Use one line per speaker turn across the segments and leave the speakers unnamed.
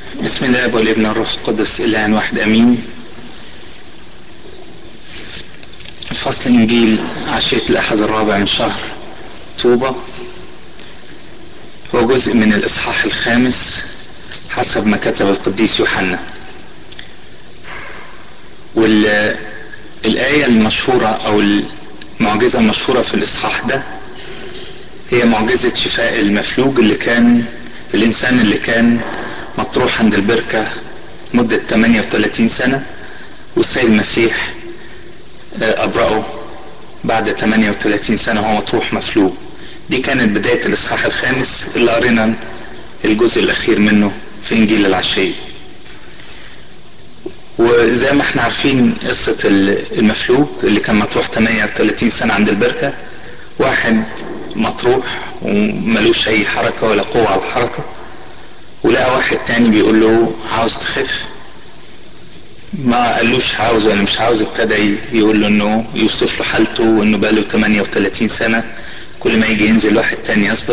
بسم الله والابن الروح القدس إله واحد أمين فصل إنجيل عشية الأحد الرابع من شهر طوبة هو جزء من الإصحاح الخامس حسب ما كتب القديس يوحنا والآية المشهورة أو المعجزة المشهورة في الإصحاح ده هي معجزة شفاء المفلوج اللي كان الإنسان اللي كان مطروح عند البركة مدة 38 سنة والسيد المسيح أبرأه بعد 38 سنة هو مطروح مفلوج دي كانت بداية الإصحاح الخامس اللي قرينا الجزء الأخير منه في إنجيل العشية وزي ما احنا عارفين قصة المفلوج اللي كان مطروح 38 سنة عند البركة واحد مطروح وملوش أي حركة ولا قوة على الحركة ولقى واحد تاني بيقول له عاوز تخف ما قالوش عاوز ولا مش عاوز ابتدى يقول له انه يوصف له حالته وانه بقى له 38 سنة كل ما يجي ينزل واحد تاني يسبق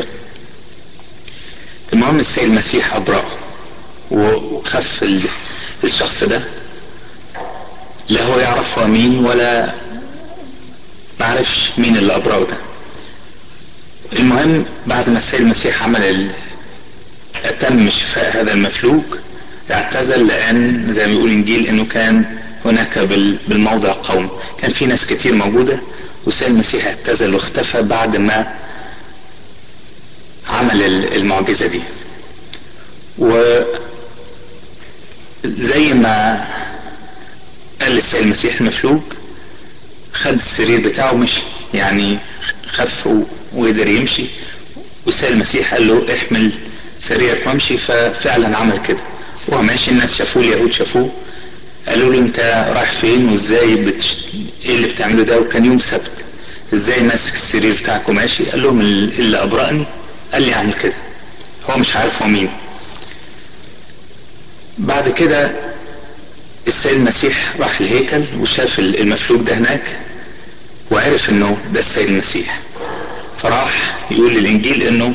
المهم السيد المسيح أبرأه وخف الشخص ده لا هو يعرف هو مين ولا معرفش مين اللي أبرأه ده المهم بعد ما السيد المسيح عمل أتم شفاء هذا المفلوج اعتزل لأن زي ما بيقول الإنجيل إنه كان هناك بالموضع قوم كان في ناس كتير موجودة والسيد المسيح اعتزل واختفى بعد ما عمل المعجزة دي وزي ما قال السيد المسيح المفلوج خد السرير بتاعه ومشي يعني خف وقدر يمشي والسيد المسيح قال له احمل سريرك وامشي ففعلا عمل كده وهو ماشي الناس شافوه اليهود شافوه قالوا له انت رايح فين وازاي بتش... ايه اللي بتعمله ده وكان يوم سبت ازاي ماسك السرير بتاعك وماشي قال لهم اللي ابرأني قال لي اعمل كده هو مش عارف هو مين بعد كده السيد المسيح راح الهيكل وشاف المفلوج ده هناك وعرف انه ده السيد المسيح فراح يقول للانجيل انه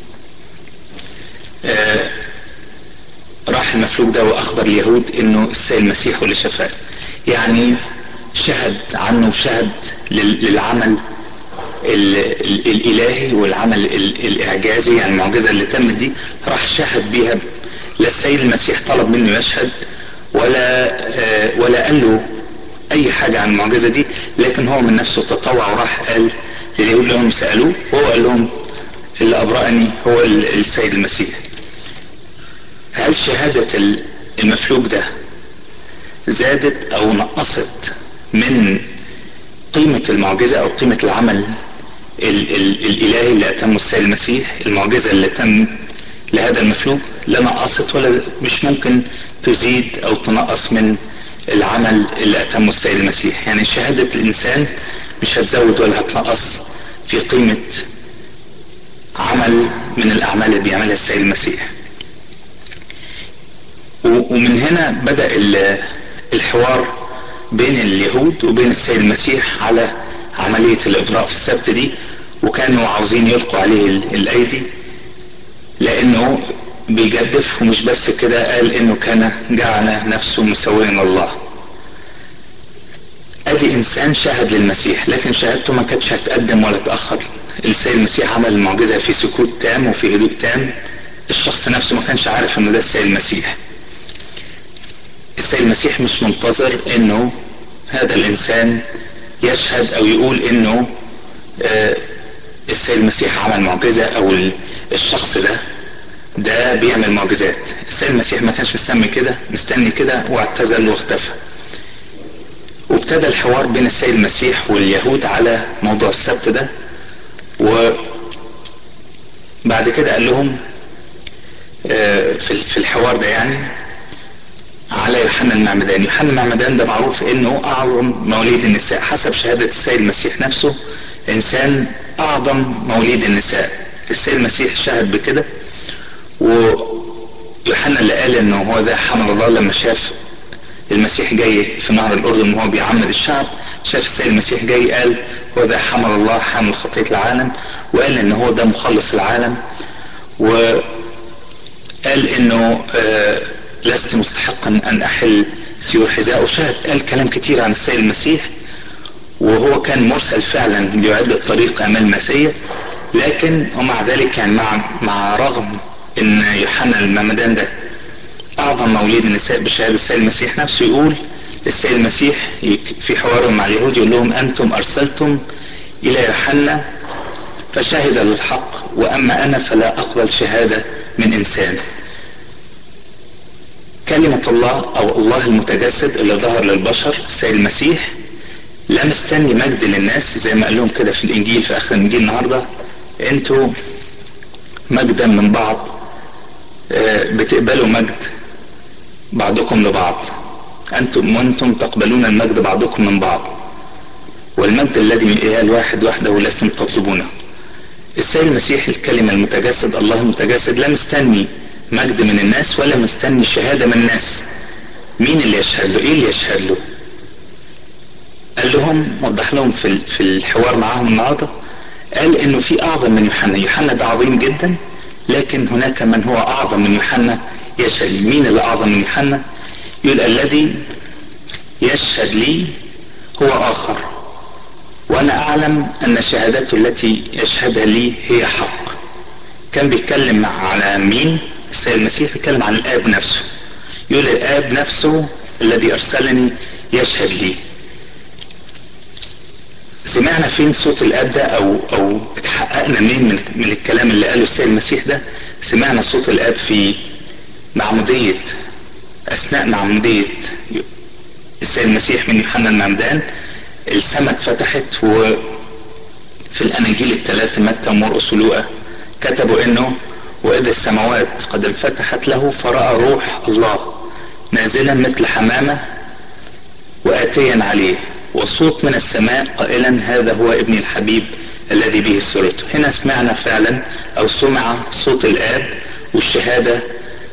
آه راح المفلوج ده واخبر اليهود انه السيد المسيح هو اللي شفاه يعني شهد عنه وشهد للعمل الالهي والعمل الاعجازي يعني المعجزه اللي تمت دي راح شهد بيها لا السيد المسيح طلب منه يشهد ولا آه ولا قال له اي حاجه عن المعجزه دي لكن هو من نفسه تطوع وراح قال لليهود لهم سالوه وهو قال لهم اللي ابرأني هو السيد المسيح هل شهادة المفلوج ده زادت او نقصت من قيمة المعجزة او قيمة العمل ال ال الالهي اللي اتمه السيد المسيح المعجزة اللي تم لهذا المفلوج لا نقصت ولا مش ممكن تزيد او تنقص من العمل اللي اتمه السيد المسيح يعني شهادة الانسان مش هتزود ولا هتنقص في قيمة عمل من الاعمال اللي بيعملها السيد المسيح ومن هنا بدأ الحوار بين اليهود وبين السيد المسيح على عملية الإبراء في السبت دي وكانوا عاوزين يلقوا عليه الأيدي لأنه بيجدف ومش بس كده قال إنه كان جعل نفسه مسويا الله أدي إنسان شهد للمسيح لكن شهادته ما كانتش هتقدم ولا تأخر السيد المسيح عمل المعجزة في سكوت تام وفي هدوء تام الشخص نفسه ما كانش عارف إنه ده السيد المسيح السيد المسيح مش منتظر انه هذا الانسان يشهد او يقول انه آه السيد المسيح عمل معجزة او الشخص ده ده بيعمل معجزات السيد المسيح ما كانش مستني كده مستني كده واعتزل واختفى وابتدى الحوار بين السيد المسيح واليهود على موضوع السبت ده وبعد كده قال لهم آه في الحوار ده يعني على يوحنا المعمدان يوحنا المعمدان ده معروف انه اعظم مواليد النساء حسب شهادة السيد المسيح نفسه انسان اعظم مواليد النساء السيد المسيح شهد بكده ويوحنا اللي قال انه هو ده حمل الله لما شاف المسيح جاي في نهر الاردن وهو بيعمد الشعب شاف السيد المسيح جاي قال هو ده حمل الله حامل خطية العالم وقال ان هو ده مخلص العالم وقال انه آه لست مستحقا ان احل سيور حذاء وشهد قال كلام كتير عن السيد المسيح وهو كان مرسل فعلا ليعد الطريق امام المسيح لكن ومع ذلك يعني مع مع رغم ان يوحنا المعمدان ده اعظم مولد النساء بشهاده السيد المسيح نفسه يقول السيد المسيح في حواره مع اليهود يقول لهم انتم ارسلتم الى يوحنا فشهد للحق واما انا فلا اقبل شهاده من انسان كلمة الله او الله المتجسد اللي ظهر للبشر السيد المسيح لا مستني مجد للناس زي ما قال لهم كده في الانجيل في اخر الانجيل النهارده انتوا مجدا من بعض بتقبلوا مجد بعضكم لبعض انتم وانتم تقبلون المجد بعضكم من بعض والمجد الذي الواحد وحده لستم تطلبونه السيد المسيح الكلمة المتجسد الله المتجسد لا مستني مجد من الناس ولا مستني شهادة من الناس مين اللي يشهد له ايه اللي يشهد له قال لهم وضح لهم في في الحوار معاهم النهارده قال انه في اعظم من يوحنا يوحنا ده عظيم جدا لكن هناك من هو اعظم من يوحنا يشهد مين اللي اعظم من يوحنا يقول الذي يشهد لي هو اخر وانا اعلم ان شهادته التي يشهدها لي هي حق كان بيتكلم على مين السيد المسيح بيتكلم عن الاب نفسه يقول الاب نفسه الذي ارسلني يشهد لي سمعنا فين صوت الاب ده او او اتحققنا منين من, من الكلام اللي قاله السيد المسيح ده سمعنا صوت الاب في معمودية اثناء معمودية السيد المسيح من يوحنا المعمدان السماء اتفتحت وفي الاناجيل الثلاثة متى ومرقس ولوقا كتبوا انه واذا السماوات قد انفتحت له فراى روح الله نازلا مثل حمامه واتيا عليه وصوت من السماء قائلا هذا هو ابني الحبيب الذي به سررت هنا سمعنا فعلا او سمع صوت الاب والشهادة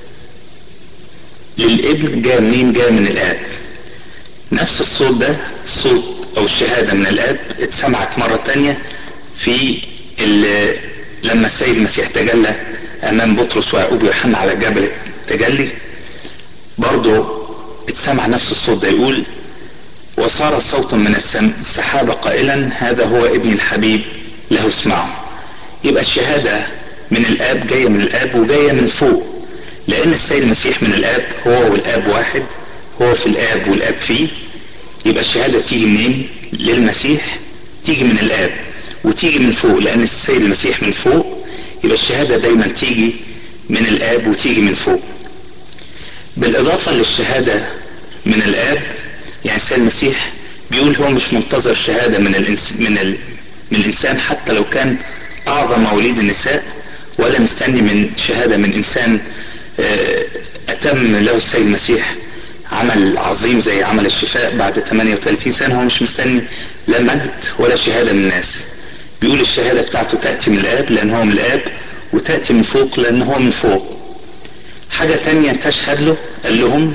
للابن جاء منين جاء من الاب نفس الصوت ده الصوت او الشهادة من الاب اتسمعت مرة تانية في لما السيد المسيح تجلى امام بطرس ويعقوب ويوحنا على جبل التجلي برضه اتسمع نفس الصوت ده يقول وصار صوت من السحابة قائلا هذا هو ابن الحبيب له اسمعه يبقى الشهادة من الآب جاية من الآب وجاية من فوق لأن السيد المسيح من الآب هو والآب واحد هو في الآب والآب فيه يبقى الشهادة تيجي منين للمسيح تيجي من الآب وتيجي من فوق لأن السيد المسيح من فوق يبقى الشهادة دايما تيجي من الآب وتيجي من فوق بالإضافة للشهادة من الآب يعني السيد المسيح بيقول هو مش منتظر شهادة من الإنس من ال... من الإنسان حتى لو كان أعظم مواليد النساء ولا مستني من شهادة من إنسان أتم له السيد المسيح عمل عظيم زي عمل الشفاء بعد 38 سنة هو مش مستني لا مجد ولا شهادة من الناس بيقول الشهادة بتاعته تأتي من الآب لأن هو من الآب وتأتي من فوق لأن هو من فوق حاجة تانية تشهد له قال لهم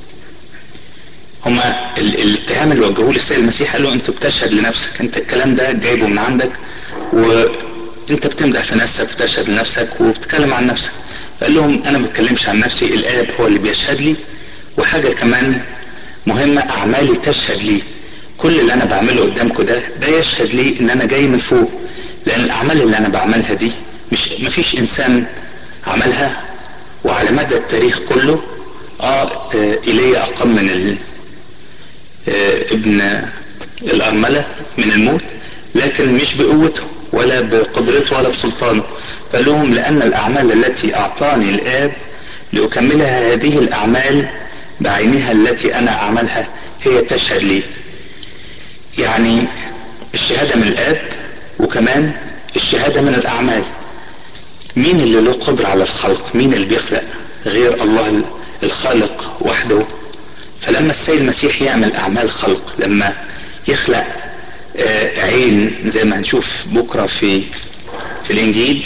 هما الاتهام اللي وجهوه للسيد المسيح قال له انت بتشهد لنفسك انت الكلام ده جايبه من عندك وانت بتمدح في نفسك بتشهد لنفسك وبتتكلم عن نفسك فقال لهم انا ما بتكلمش عن نفسي الاب هو اللي بيشهد لي وحاجة كمان مهمة اعمالي تشهد لي كل اللي انا بعمله قدامكم ده ده يشهد لي ان انا جاي من فوق لان الاعمال اللي انا بعملها دي مش مفيش انسان عملها وعلى مدى التاريخ كله اه ايليا اقام من ال ابن الأرملة من الموت لكن مش بقوته ولا بقدرته ولا بسلطانه قال لهم لأن الأعمال التي أعطاني الآب لأكملها هذه الأعمال بعينها التي أنا أعملها هي تشهد لي يعني الشهادة من الآب وكمان الشهادة من الأعمال مين اللي له قدرة على الخلق مين اللي بيخلق غير الله الخالق وحده فلما السيد المسيح يعمل اعمال خلق لما يخلق عين زي ما هنشوف بكره في في الانجيل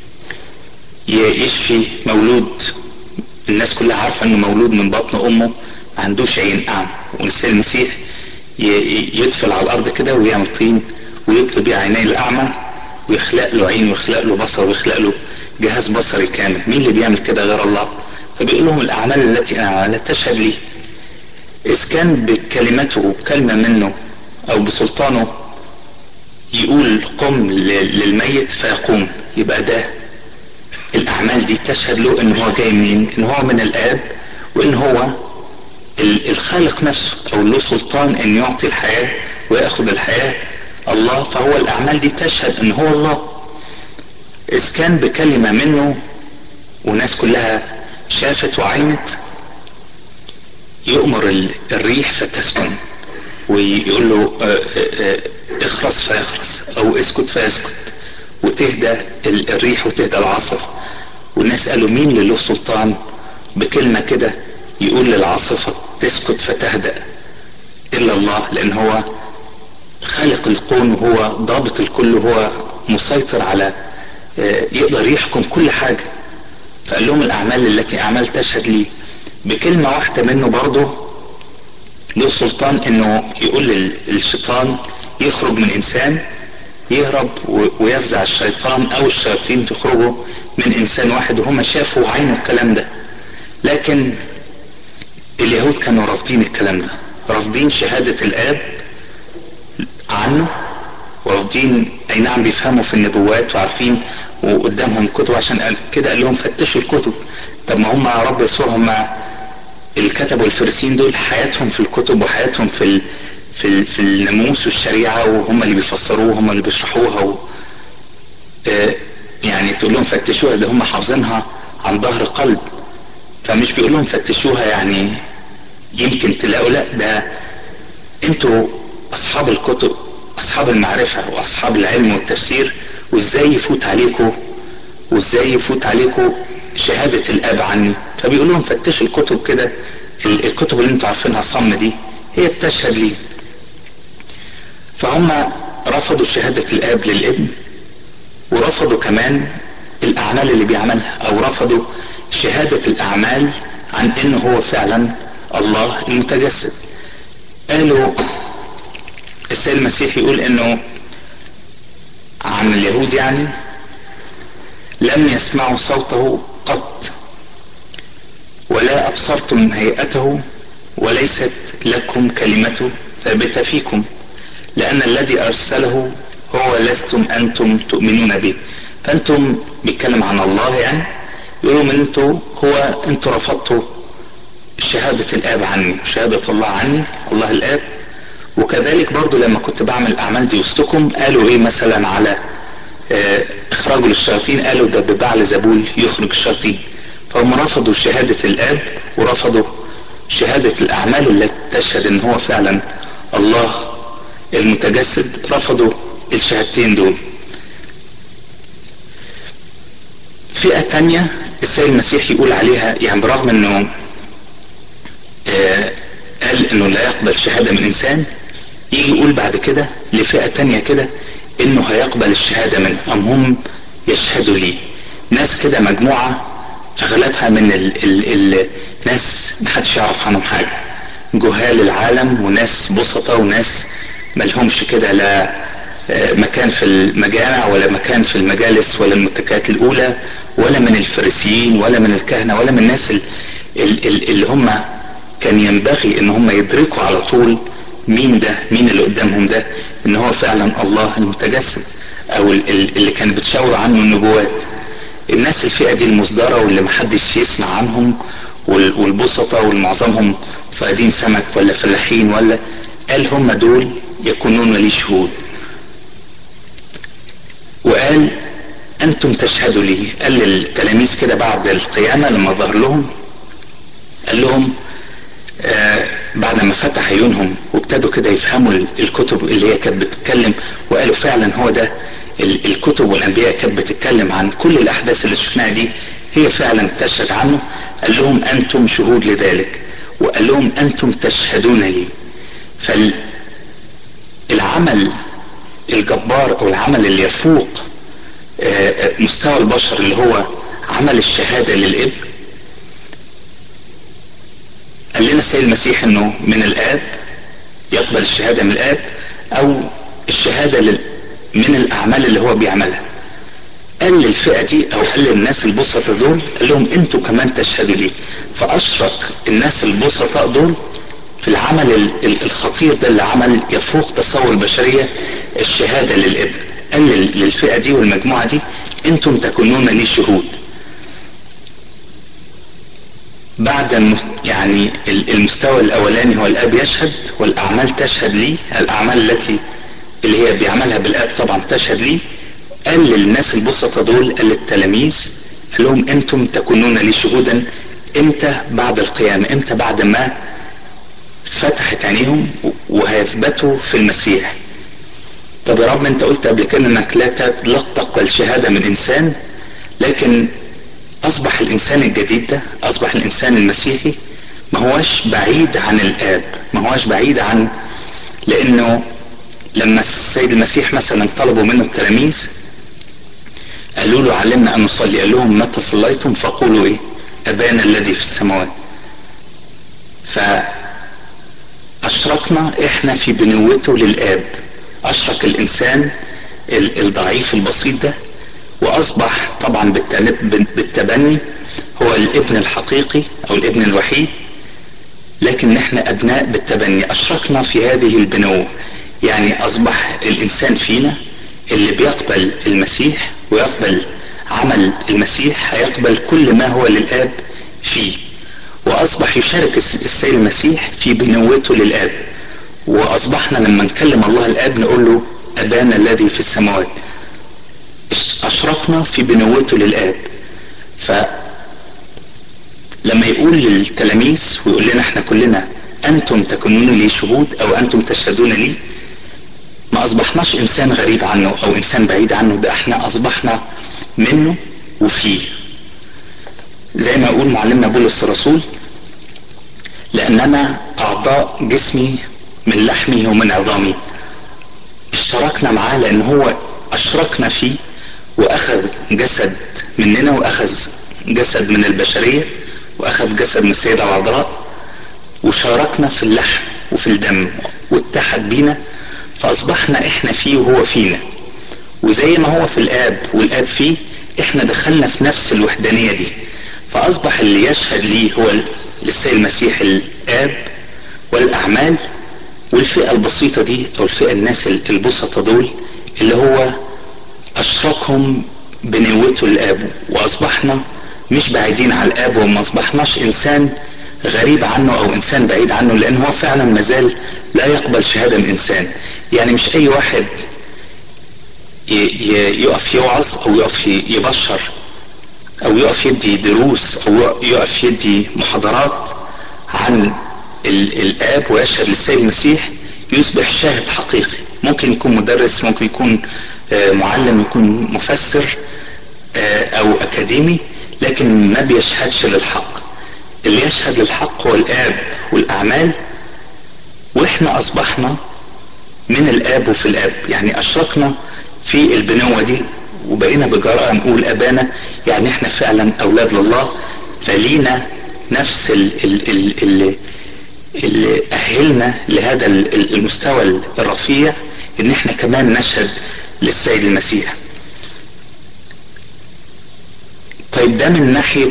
يشفي مولود الناس كلها عارفه انه مولود من بطن امه ما عندوش عين اعمى والسيد المسيح يدفل على الارض كده ويعمل طين ويطلب بيه عيني الاعمى ويخلق له عين ويخلق له بصر ويخلق له جهاز بصري كامل مين اللي بيعمل كده غير الله فبيقول لهم الاعمال التي انا عملها تشهد لي اذ كان بكلمته بكلمة منه او بسلطانه يقول قم للميت فيقوم يبقى ده الاعمال دي تشهد له ان هو جاي منين ان هو من الاب وان هو الخالق نفسه او له سلطان ان يعطي الحياة ويأخذ الحياة الله فهو الاعمال دي تشهد ان هو الله اذ كان بكلمة منه وناس كلها شافت وعينت يؤمر الريح فتسكن ويقول له اخرس فيخرس او اسكت فيسكت وتهدى الريح وتهدى العاصفة والناس قالوا مين اللي له سلطان بكلمة كده يقول للعاصفة تسكت فتهدأ الا الله لان هو خالق الكون وهو ضابط الكل وهو مسيطر على يقدر يحكم كل حاجة فقال لهم الاعمال التي اعمال تشهد لي بكلمة واحدة منه برضه له سلطان انه يقول للشيطان يخرج من انسان يهرب ويفزع الشيطان او الشياطين تخرجوا من انسان واحد وهم شافوا وعينوا الكلام ده لكن اليهود كانوا رافضين الكلام ده رافضين شهادة الاب عنه ورافضين اي نعم بيفهموا في النبوات وعارفين وقدامهم كتب عشان كده قال لهم فتشوا الكتب طب ما هم رب يسوع هم الكتب والفرسين دول حياتهم في الكتب وحياتهم في ال في ال في الناموس والشريعه وهم اللي بيفسروها وهم اللي بيشرحوها و آه يعني تقول لهم فتشوها ده هم حافظينها عن ظهر قلب فمش بيقول لهم فتشوها يعني يمكن تلاقوا لا ده انتوا اصحاب الكتب اصحاب المعرفه واصحاب العلم والتفسير وازاي يفوت عليكم وازاي يفوت عليكم شهادة الاب عني فبيقول لهم فتشوا الكتب كده الكتب اللي انتوا عارفينها صم دي هي بتشهد لي فهم رفضوا شهادة الاب للابن ورفضوا كمان الاعمال اللي بيعملها او رفضوا شهادة الاعمال عن انه هو فعلا الله المتجسد قالوا السيد المسيح يقول انه عن اليهود يعني لم يسمعوا صوته قط ولا ابصرتم هيئته وليست لكم كلمته ثابته فيكم لان الذي ارسله هو لستم انتم تؤمنون به فانتم بيتكلم عن الله يعني يقولوا من انتوا هو انتوا رفضتوا شهادة الاب عني وشهادة الله عني الله الاب وكذلك برضو لما كنت بعمل الاعمال دي وسطكم قالوا ايه مثلا على اه اخراجوا للشياطين قالوا ده ببعل زبول يخرج الشياطين فهم رفضوا شهادة الاب ورفضوا شهادة الاعمال التي تشهد ان هو فعلا الله المتجسد رفضوا الشهادتين دول فئة تانية السيد المسيح يقول عليها يعني برغم انه اه قال انه لا يقبل شهادة من انسان يجي يقول بعد كده لفئة تانية كده انه هيقبل الشهادة منه ام هم يشهدوا لي ناس كده مجموعة اغلبها من ال ال ال ناس محدش يعرف عنهم حاجة جهال العالم وناس بسطة وناس ملهمش كده لا مكان في المجامع ولا مكان في المجالس ولا المتكات الاولى ولا من الفريسيين ولا من الكهنة ولا من الناس اللي هم كان ينبغي ان هم يدركوا على طول مين ده مين اللي قدامهم ده ان هو فعلا الله المتجسد او اللي كان بتشاور عنه النبوات الناس الفئة دي المصدرة واللي محدش يسمع عنهم والبسطة والمعظمهم صيادين سمك ولا فلاحين ولا قال هم دول يكونون لي شهود وقال انتم تشهدوا لي قال للتلاميذ كده بعد القيامة لما ظهر لهم قال لهم آه بعد ما فتح عيونهم وابتدوا كده يفهموا الكتب اللي هي كانت بتتكلم وقالوا فعلا هو ده الكتب والانبياء كانت بتتكلم عن كل الاحداث اللي شفناها دي هي فعلا تشهد عنه قال لهم انتم شهود لذلك وقال لهم انتم تشهدون لي فالعمل الجبار او العمل اللي يفوق آه مستوى البشر اللي هو عمل الشهادة للابن قال لنا السيد المسيح انه من الاب يقبل الشهادة من الاب او الشهادة من الاعمال اللي هو بيعملها قال للفئة دي او قال للناس البسطة دول قال لهم انتوا كمان تشهدوا لي فاشرك الناس البسطاء دول في العمل الخطير ده اللي عمل يفوق تصور البشرية الشهادة للابن قال للفئة دي والمجموعة دي انتم تكونون لي شهود بعد يعني المستوى الاولاني هو الاب يشهد والاعمال تشهد لي الاعمال التي اللي هي بيعملها بالاب طبعا تشهد لي قال للناس البسطة دول قال للتلاميذ قال لهم انتم تكونون لي شهودا امتى بعد القيامة امتى بعد ما فتحت عينيهم وهيثبتوا في المسيح طب يا رب انت قلت قبل كده انك لا لا تقبل شهاده من انسان لكن اصبح الانسان الجديد ده اصبح الانسان المسيحي ما هوش بعيد عن الاب ما هوش بعيد عن لانه لما السيد المسيح مثلا طلبوا منه التلاميذ قالوا له علمنا ان نصلي قال لهم متى صليتم فقولوا ايه ابانا الذي في السماوات فاشركنا احنا في بنوته للاب اشرك الانسان الضعيف البسيط ده واصبح طبعا بالتبني هو الابن الحقيقي او الابن الوحيد لكن نحن ابناء بالتبني اشركنا في هذه البنوة يعني اصبح الانسان فينا اللي بيقبل المسيح ويقبل عمل المسيح هيقبل كل ما هو للاب فيه واصبح يشارك السيد المسيح في بنوته للاب واصبحنا لما نكلم الله الاب نقول له ابانا الذي في السماوات اشركنا في بنوته للاب ف لما يقول للتلاميذ ويقول لنا احنا كلنا انتم تكونون لي شهود او انتم تشهدون لي ما اصبحناش انسان غريب عنه او انسان بعيد عنه ده احنا اصبحنا منه وفيه زي ما يقول معلمنا بولس الرسول لاننا اعضاء جسمي من لحمه ومن عظامه اشتركنا معاه لان هو اشركنا فيه واخذ جسد مننا واخذ جسد من البشريه واخذ جسد من السيده العذراء وشاركنا في اللحم وفي الدم واتحد بينا فاصبحنا احنا فيه وهو فينا وزي ما هو في الاب والاب فيه احنا دخلنا في نفس الوحدانيه دي فاصبح اللي يشهد ليه هو للسيد المسيح الاب والاعمال والفئه البسيطه دي او الفئه الناس البسطه دول اللي هو اشركهم بنوته الاب واصبحنا مش بعيدين على الاب وما اصبحناش انسان غريب عنه او انسان بعيد عنه لان هو فعلا مازال لا يقبل شهاده من انسان يعني مش اي واحد يقف يوعظ او يقف يبشر او يقف يدي دروس او يقف يدي محاضرات عن الاب ويشهد للسيد المسيح يصبح شاهد حقيقي ممكن يكون مدرس ممكن يكون معلم يكون مفسر او اكاديمي لكن ما بيشهدش للحق اللي يشهد للحق هو الاب والاعمال واحنا اصبحنا من الاب وفي الاب يعني اشركنا في البنوة دي وبقينا بجراءة نقول ابانا يعني احنا فعلا اولاد لله فلينا نفس اللي, اللي اهلنا لهذا المستوى الرفيع ان احنا كمان نشهد للسيد المسيح طيب ده من ناحية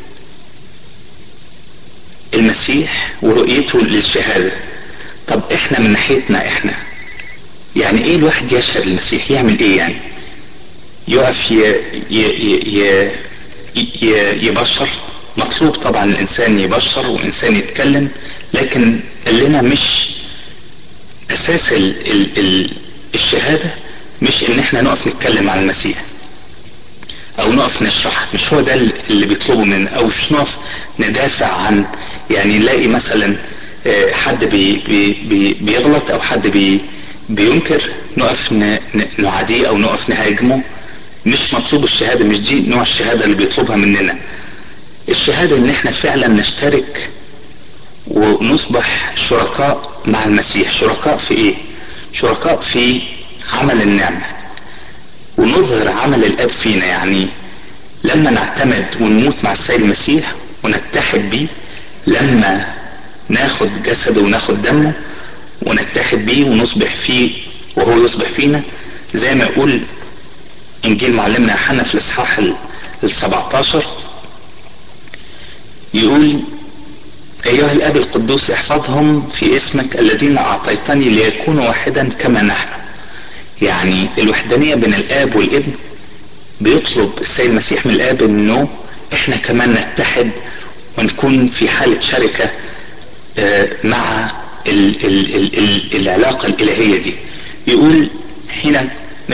المسيح ورؤيته للشهادة طب احنا من ناحيتنا احنا يعني ايه الواحد يشهد للمسيح يعمل ايه يعني يقف ي... ي... ي... ي... يبشر مطلوب طبعا الانسان يبشر والانسان يتكلم لكن قال لنا مش اساس ال... ال... ال... الشهاده مش ان احنا نقف نتكلم عن المسيح او نقف نشرح مش هو ده اللي بيطلبه منا او مش نقف ندافع عن يعني نلاقي مثلا حد بي بي بي بيغلط او حد بي بينكر نقف نعاديه او نقف نهاجمه مش مطلوب الشهادة مش دي نوع الشهادة اللي بيطلبها مننا الشهادة ان احنا فعلا نشترك ونصبح شركاء مع المسيح شركاء في ايه شركاء في عمل النعمة ونظهر عمل الاب فينا يعني لما نعتمد ونموت مع السيد المسيح ونتحد بيه لما ناخد جسده وناخد دمه ونتحد بيه ونصبح فيه وهو يصبح فينا زي ما يقول انجيل معلمنا يوحنا في الاصحاح ال 17 يقول ايها الاب القدوس احفظهم في اسمك الذين اعطيتني ليكونوا واحدا كما نحن يعني الوحدانية بين الاب والابن بيطلب السيد المسيح من الاب انه احنا كمان نتحد ونكون في حالة شركة مع ال ال ال ال العلاقة الإلهية دي يقول حين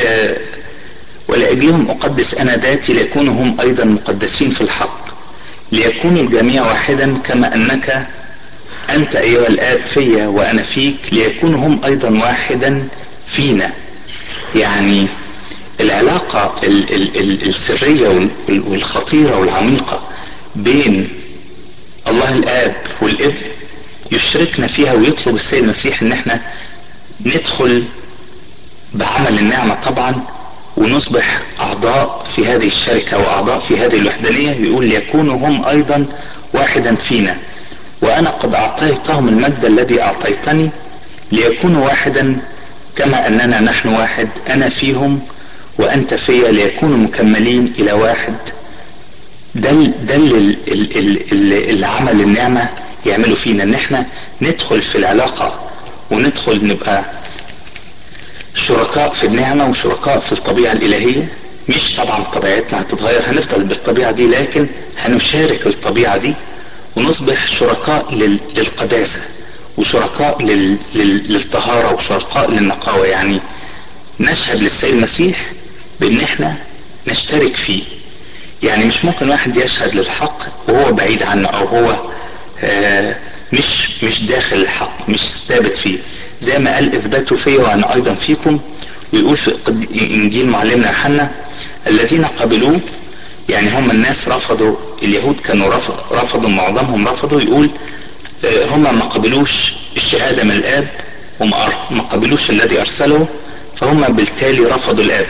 ولأجلهم أقدس أنا ذاتي ليكونوا هم أيضا مقدسين في الحق ليكونوا الجميع واحدا كما أنك أنت أيها الآب فيا وأنا فيك ليكونوا هم أيضا واحدا فينا يعني العلاقة ال ال ال السرية والخطيرة والعميقة بين الله الآب والابن يشركنا فيها ويطلب السيد المسيح ان احنا ندخل بعمل النعمة طبعا ونصبح اعضاء في هذه الشركة واعضاء في هذه الوحدانية يقول ليكونوا هم ايضا واحدا فينا وانا قد اعطيتهم المجد الذي اعطيتني ليكونوا واحدا كما اننا نحن واحد انا فيهم وانت فيا ليكونوا مكملين الى واحد ده ده اللي عمل النعمه يعملوا فينا ان احنا ندخل في العلاقه وندخل نبقى شركاء في النعمه وشركاء في الطبيعه الالهيه مش طبعا طبيعتنا هتتغير هنفضل بالطبيعه دي لكن هنشارك الطبيعه دي ونصبح شركاء للقداسه وشركاء للطهاره وشركاء للنقاوه يعني نشهد للسيد المسيح بان احنا نشترك فيه يعني مش ممكن واحد يشهد للحق وهو بعيد عنه او هو آه مش مش داخل الحق مش ثابت فيه زي ما قال اثبتوا فيا وانا ايضا فيكم ويقول في انجيل معلمنا يوحنا الذين قبلوه يعني هم الناس رفضوا اليهود كانوا رفضوا معظمهم رفضوا يقول آه هم ما قبلوش الشهاده من الاب وما قبلوش الذي ارسله فهم بالتالي رفضوا الاب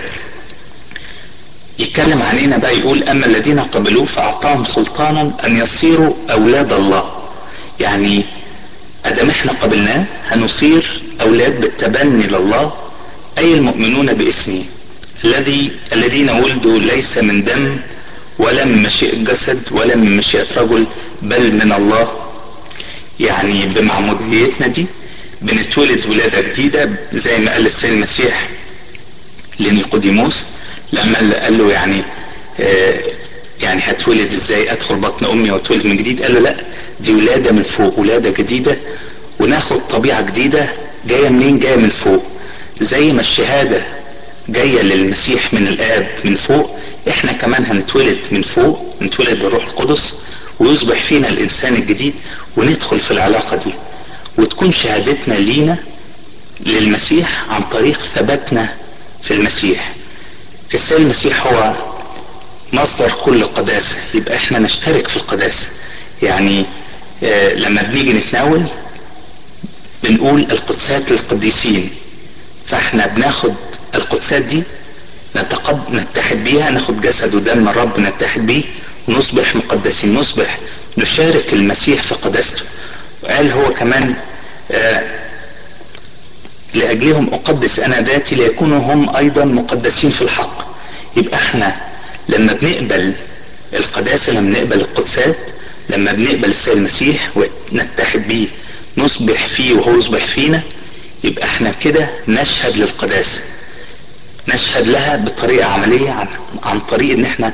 يتكلم علينا بقى يقول اما الذين قبلوه فاعطاهم سلطانا ان يصيروا اولاد الله يعني ادم احنا قبلناه هنصير اولاد بالتبني لله اي المؤمنون باسمه الذي الذين ولدوا ليس من دم ولا من مشيئة جسد ولا من مشيئة رجل بل من الله يعني بمعموديتنا دي بنتولد ولادة جديدة زي ما قال السيد المسيح لنيقوديموس لما قال له يعني آه يعني هتولد ازاي ادخل بطن امي واتولد من جديد قال له لا دي ولادة من فوق ولادة جديدة وناخد طبيعة جديدة جاية منين جاية من فوق زي ما الشهادة جاية للمسيح من الاب من فوق احنا كمان هنتولد من فوق نتولد بالروح القدس ويصبح فينا الانسان الجديد وندخل في العلاقة دي وتكون شهادتنا لينا للمسيح عن طريق ثباتنا في المسيح السيد المسيح هو مصدر كل قداسة يبقى احنا نشترك في القداسة يعني اه لما بنيجي نتناول بنقول القدسات للقديسين فاحنا بناخد القدسات دي نتقد نتحد بيها ناخد جسد ودم الرب نتحد بيه ونصبح مقدسين نصبح نشارك المسيح في قداسته وقال هو كمان اه لأجلهم أقدس أنا ذاتي ليكونوا هم أيضا مقدسين في الحق يبقى احنا لما بنقبل القداسة لما بنقبل القدسات لما بنقبل السيد المسيح ونتحد بيه نصبح فيه وهو يصبح فينا يبقى احنا كده نشهد للقداسة نشهد لها بطريقة عملية عن, عن طريق ان احنا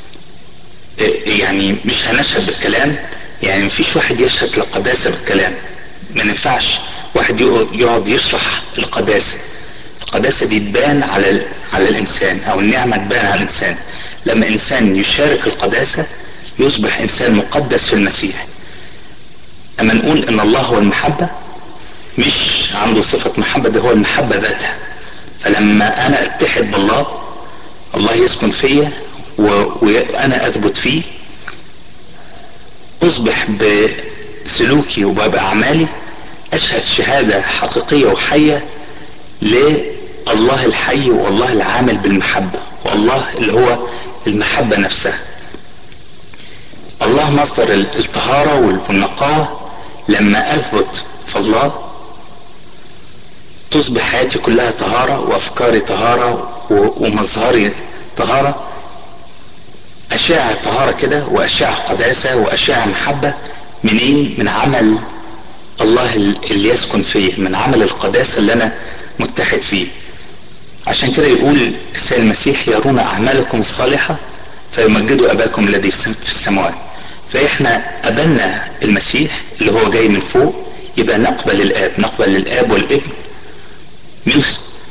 يعني مش هنشهد بالكلام يعني مفيش واحد يشهد للقداسة بالكلام ما ينفعش واحد يقعد يشرح القداسة القداسة دي تبان على على الإنسان أو النعمة تبان على الإنسان لما إنسان يشارك القداسة يصبح إنسان مقدس في المسيح أما نقول إن الله هو المحبة مش عنده صفة محبة ده هو المحبة ذاتها فلما أنا أتحد بالله الله يسكن فيا وأنا أثبت فيه أصبح بسلوكي وبأعمالي أشهد شهادة حقيقية وحية لله الحي والله العامل بالمحبة والله اللي هو المحبة نفسها الله مصدر الطهارة والنقاوة لما أثبت في الله تصبح حياتي كلها طهارة وأفكاري طهارة ومظهري طهارة اشاع طهارة كده واشاع قداسة واشاع محبة منين من عمل الله اللي يسكن فيه من عمل القداسة اللي انا متحد فيه عشان كده يقول السيد المسيح يرون اعمالكم الصالحة فيمجدوا اباكم الذي في السماوات فاحنا قبلنا المسيح اللي هو جاي من فوق يبقى نقبل الاب نقبل الاب والابن من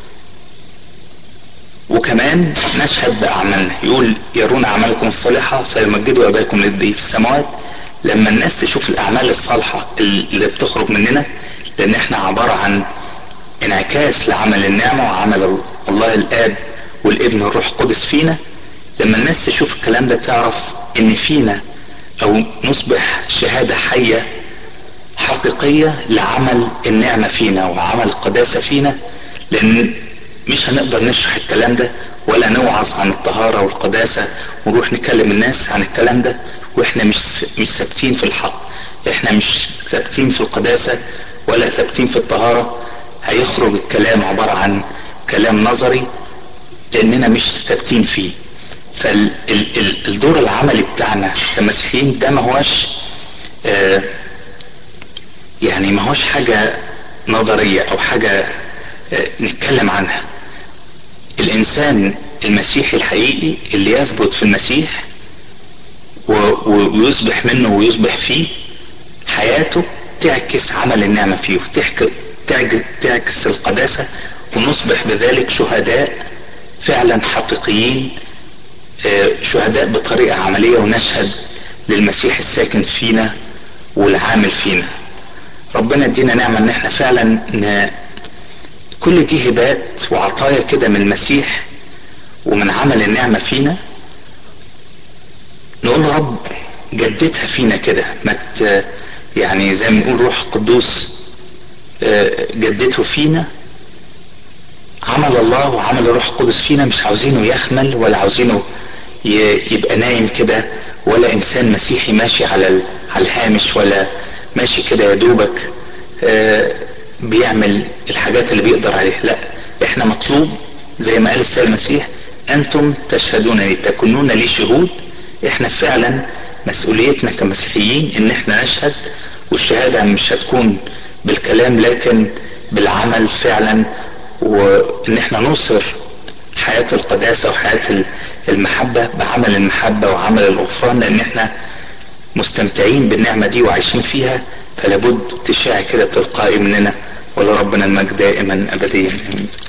وكمان نشهد باعمالنا يقول يرون اعمالكم الصالحه فيمجدوا اباكم الذي في السماوات لما الناس تشوف الاعمال الصالحه اللي بتخرج مننا لان احنا عباره عن انعكاس لعمل النعمه وعمل الله الاب والابن الروح القدس فينا لما الناس تشوف الكلام ده تعرف ان فينا او نصبح شهاده حيه حقيقيه لعمل النعمه فينا وعمل القداسه فينا لان مش هنقدر نشرح الكلام ده ولا نوعظ عن الطهارة والقداسة ونروح نكلم الناس عن الكلام ده واحنا مش مش ثابتين في الحق احنا مش ثابتين في القداسة ولا ثابتين في الطهارة هيخرج الكلام عبارة عن كلام نظري لاننا مش ثابتين فيه فالدور العملي بتاعنا كمسيحيين ده ما هوش آه يعني ما هوش حاجة نظرية او حاجة آه نتكلم عنها الانسان المسيحي الحقيقي اللي يثبت في المسيح ويصبح منه ويصبح فيه حياته تعكس عمل النعمة فيه تعكس القداسة ونصبح بذلك شهداء فعلا حقيقيين شهداء بطريقة عملية ونشهد للمسيح الساكن فينا والعامل فينا ربنا ادينا نعمة ان احنا فعلا ن... كل دي هبات وعطايا كده من المسيح ومن عمل النعمة فينا نقول له رب جددها فينا كده ما يعني زي ما نقول روح القدوس جدده فينا عمل الله وعمل الروح القدس فينا مش عاوزينه يخمل ولا عاوزينه يبقى نايم كده ولا انسان مسيحي ماشي على على الهامش ولا ماشي كده يا دوبك بيعمل الحاجات اللي بيقدر عليها لا احنا مطلوب زي ما قال السيد المسيح انتم تشهدون لي تكونون لي شهود احنا فعلا مسؤوليتنا كمسيحيين ان احنا نشهد والشهادة مش هتكون بالكلام لكن بالعمل فعلا وان احنا نصر حياة القداسة وحياة المحبة بعمل المحبة وعمل الغفران لان احنا مستمتعين بالنعمة دي وعايشين فيها فلابد تشاع كده تلقائي مننا ولربنا المجد دائما ابديا